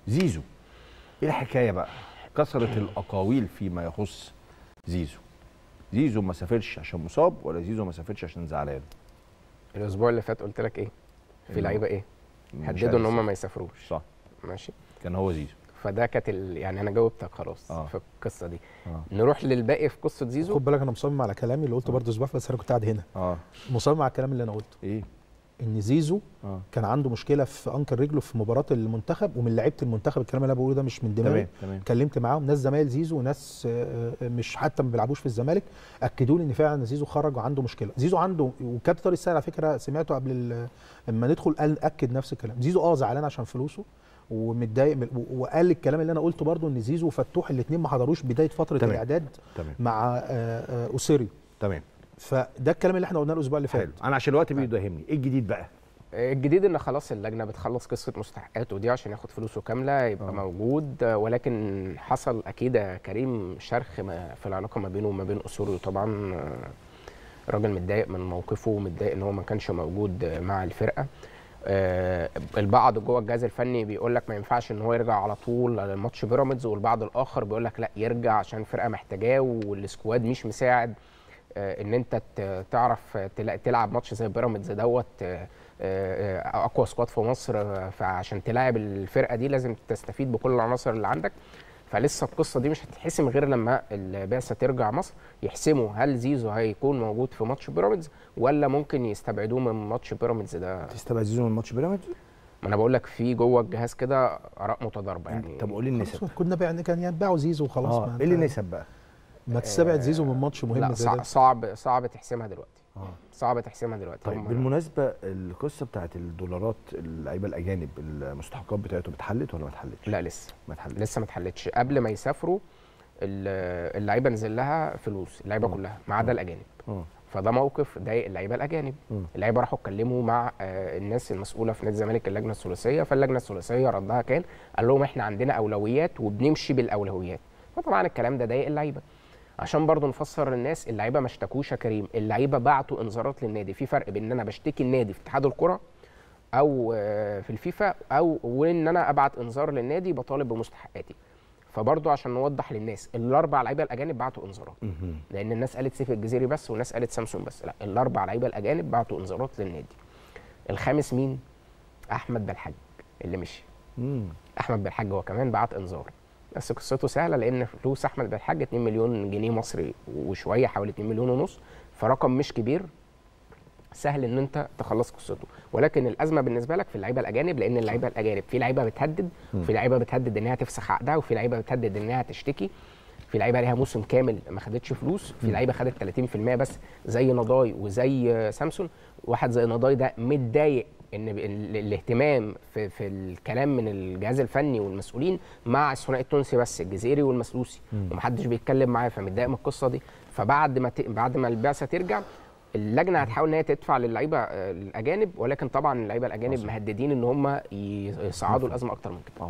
زيزو ايه الحكايه بقى كثره الاقاويل فيما يخص زيزو زيزو ما سافرش عشان مصاب ولا زيزو ما سافرش عشان زعلان الاسبوع اللي فات قلت لك ايه في إنه لعيبه ايه مش هددوا عارف ان هم يسافر. ما يسافروش صح ماشي كان هو زيزو فده كانت ال... يعني انا جاوبتك خلاص آه. في القصه دي اه نروح للباقي في قصه زيزو خد بالك انا مصمم على كلامي اللي قلته آه. برضه اسبوع بس انا كنت قاعد هنا اه مصمم على الكلام اللي انا قلته ايه ان زيزو اه كان عنده مشكله في انكل رجله في مباراه المنتخب ومن لعيبه المنتخب الكلام اللي انا بقوله ده مش من دماغي تمام تمام اتكلمت معاهم ناس زمايل زيزو وناس آه، آه، مش حتى ما بيلعبوش في الزمالك اكدوا لي ان فعلا زيزو خرج وعنده مشكله زيزو عنده وكابتن طارق السيد على فكره سمعته قبل ال- لما ندخل قال اكد نفس الكلام زيزو اه زعلان عشان فلوسه ومتضايق من- و- وقال الكلام اللي انا قلته برضو ان زيزو وفتوح الاثنين ما حضروش بدايه فتره تمام. الاعداد تمام مع آه، آه، اوسيري تمام فده الكلام اللي احنا قلناه الاسبوع اللي فات حلو انا عشان الوقت بيداهمني ايه الجديد بقى الجديد ان خلاص اللجنه بتخلص قصه مستحقاته دي عشان ياخد فلوسه كامله يبقى آه. آه. موجود آه، ولكن حصل اكيد يا كريم شرخ ما في العلاقه ما بينه وما بين اسوريو طبعا آه، الراجل متضايق من موقفه ومتضايق ان هو ما كانش موجود آه، مع الفرقه آه، البعض جوه الجهاز الفني بيقول لك ما ينفعش ان هو يرجع على طول على ماتش بيراميدز والبعض الاخر بيقول لك لا يرجع عشان الفرقه محتاجاه والسكواد مش مساعد آه، ان انت ت- تعرف تلا- تلعب ماتش زي بيراميدز دوت آه، آه، اقوى سكواد في مصر آه، فعشان تلاعب الفرقه دي لازم تستفيد بكل العناصر اللي عندك فلسه القصه دي مش هتتحسم غير لما البعثه ترجع مصر يحسموا هل زيزو هيكون موجود في ماتش بيراميدز ولا ممكن يستبعدوه من ماتش بيراميدز ده تستبعد زيزو من ماتش بيراميدز ما انا بقول لك في جوه الجهاز كده اراء متضاربه يعني طب قول لي النسب خلاص كنا بقى كان يتباعوا زيزو وخلاص اه ما ايه اللي أنت- نسب بقى ما تستبعد زيزو من ماتش مهم لا زي صع- ده صعب صعب تحسمها دلوقتي اه صعب تحسمها دلوقتي طيب هم- بالمناسبه القصه بتاعت الدولارات اللعيبه الاجانب المستحقات بتاعتهم اتحلت ولا ما اتحلتش؟ لا لسه ما اتحلتش لسه ما اتحلتش قبل ما يسافروا ال- اللعيبه نزل لها فلوس اللعيبه مم. كلها ما عدا الاجانب اه فده موقف ضايق اللعيبه الاجانب مم. اللعيبه راحوا اتكلموا مع آه، الناس المسؤوله في نادي الزمالك اللجنه الثلاثيه فاللجنه الثلاثيه ردها كان قال لهم احنا عندنا اولويات وبنمشي بالاولويات فطبعا الكلام ده ضايق اللعيبه عشان برضو نفسر للناس اللعيبه ما اشتكوش يا كريم اللعيبه بعتوا انذارات للنادي في فرق بين ان انا بشتكي النادي في اتحاد الكره او آه، في الفيفا او وان انا ابعت انذار للنادي بطالب بمستحقاتي فبرضو عشان نوضح للناس الاربع لعيبه الاجانب بعتوا انذارات مهم. لان الناس قالت سيف الجزيري بس والناس قالت سامسون بس لا الاربع لعيبه الاجانب بعتوا انذارات للنادي الخامس مين احمد بالحاج اللي مشي مم. احمد بالحاج هو كمان بعت انذار بس قصته سهله لان فلوس احمد بالحاج 2 مليون جنيه مصري وشويه حوالي 2 مليون ونص فرقم مش كبير سهل ان انت تخلص قصته ولكن الازمه بالنسبه لك في اللعيبه الاجانب لان اللعيبه الاجانب في لعيبه بتهدد وفي لعيبه بتهدد انها تفسخ عقدها وفي لعيبه بتهدد انها تشتكي في لعيبه ليها موسم كامل ما خدتش فلوس في لعيبه خدت 30% بس زي نضاي وزي آه، سامسون واحد زي نضاي ده متضايق ان ب- ال- الاهتمام في, في الكلام من الجهاز الفني والمسؤولين مع الثنائي التونسي بس الجزيري والمسلوسي ومحدش بيتكلم معاه فمتضايق من القصه دي فبعد ما ت... بعد ما البعثه ترجع اللجنه هتحاول ان هي تدفع للعيبه آه، الاجانب ولكن طبعا اللعيبه الاجانب مهددين ان هم يصعدوا الازمه اكتر من كده